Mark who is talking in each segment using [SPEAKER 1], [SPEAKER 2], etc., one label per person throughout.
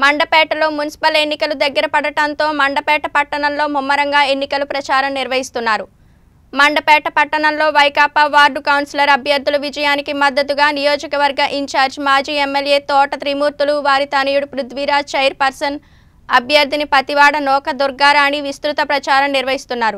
[SPEAKER 1] మండపేటలో municipal ఎన్నికలు దగ్గర పడటంతో మండపేట పట్టణంలో ముమ్మరంగా ఎన్నికలు ప్రచారం నిర్వహిస్తున్నారు మండపేట పట్టణంలో వైకాపా వార్డు కౌన్సిలర్ అభ్యర్థుల విజయానికి మద్దతుగా నియోజకవర్గ ఇన్ఛార్జ్ మాజీ ఎమ్మెల్యే తోట త్రిమూర్తులు వారి తనయుడు పృథ్వీరాజ్ చైర్పర్సన్ అభ్యర్థిని పతివాడ నోక దుర్గారాణి విస్తృత ప్రచారం నిర్వహిస్తున్నారు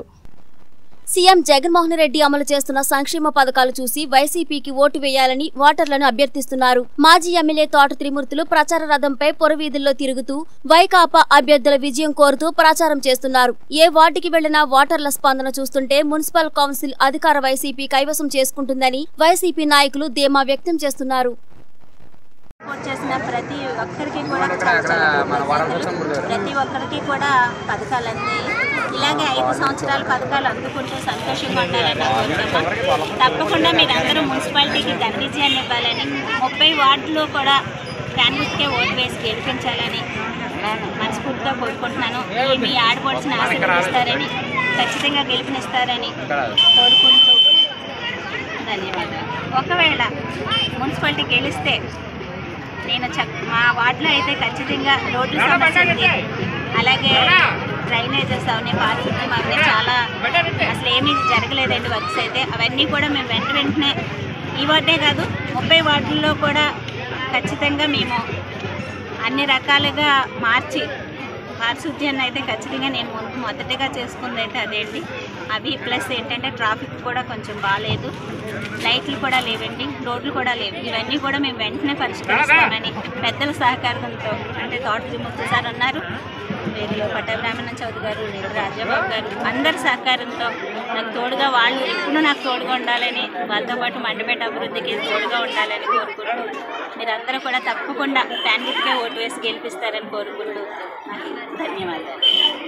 [SPEAKER 2] సీఎం జగన్మోహన్ రెడ్డి అమలు చేస్తున్న సంక్షేమ పథకాలు చూసి వైసీపీకి ఓటు వేయాలని ఓటర్లను అభ్యర్థిస్తున్నారు మాజీ ఎమ్మెల్యే తోట త్రిమూర్తులు ప్రచార రథంపై పొరవీధుల్లో తిరుగుతూ వైకాపా అభ్యర్థుల విజయం కోరుతూ ప్రచారం చేస్తున్నారు ఏ వార్డుకి వెళ్లినా ఓటర్ల స్పందన చూస్తుంటే మున్సిపల్ కౌన్సిల్ అధికార వైసీపీ కైవసం చేసుకుంటుందని వైసీపీ నాయకులు ధీమా వ్యక్తం చేస్తున్నారు
[SPEAKER 3] సపోర్ట్ చేసిన ప్రతి ఒక్కరికి కూడా చాలా చాలా కృతజ్ఞతలు ప్రతి ఒక్కరికి కూడా పథకాలు అంది ఇలాగే ఐదు సంవత్సరాల పథకాలు అందుకుంటూ సంతోషంగా ఉండాలని నా కోరిక తప్పకుండా మీరు అందరూ మున్సిపాలిటీకి ఘన విజయాన్ని ఇవ్వాలని ముప్పై వార్డులు కూడా క్యాన్విస్కే ఓటు వేసి గెలిపించాలని మనస్ఫూర్తిగా కోరుకుంటున్నాను మీ- మీ ఆడపడుచుని ఆశీర్వదిస్తారని ఖచ్చితంగా గెలిపినిస్తారని కోరుకుంటూ ధన్యవాదాలు ఒకవేళ మున్సిపాలిటీ గెలిస్తే నేను చక్ మా వార్డులో అయితే ఖచ్చితంగా రోడ్ల సమస్య ఉంది అలాగే డ్రైనేజెస్ అవన్నీ పారిశుద్ధ్యం అవన్నీ చాలా అసలు ఏమీ జరగలేదండి వర్క్స్ అయితే అవన్నీ కూడా మేము వెంట వెంటనే ఈ వార్డే కాదు ముప్పై వార్డుల్లో కూడా ఖచ్చితంగా మేము అన్ని రకాలుగా మార్చి పారిశుద్ధ్యాన్ని అయితే ఖచ్చితంగా నేను ముందు మొదటగా చేసుకుంది అయితే అదేంటి అవి ప్లస్ ఏంటంటే ట్రాఫిక్ కూడా కొంచెం బాగాలేదు లైట్లు కూడా లేవండి రోడ్లు కూడా లేవు ఇవన్నీ కూడా మేము వెంటనే పరిష్కరిస్తామని పెద్దల సహకారంతో అంటే తోట త్రిమూర్తి సార్ ఉన్నారు వీరిలో పట్టబ్రాహ్మణ చౌదరి గారు వీరు రాజాబాబు గారు అందరి సహకారంతో నాకు తోడుగా వాళ్ళు ఎప్పుడు నాకు తోడుగా ఉండాలని వాళ్ళతో పాటు మండపేట అభివృద్ధికి తోడుగా ఉండాలని కోరుకుంటూ మీరందరూ కూడా తప్పకుండా క్యాండిడేట్కే ఓటు వేసి గెలిపిస్తారని కోరుకుంటూ నాకు ధన్యవాదాలు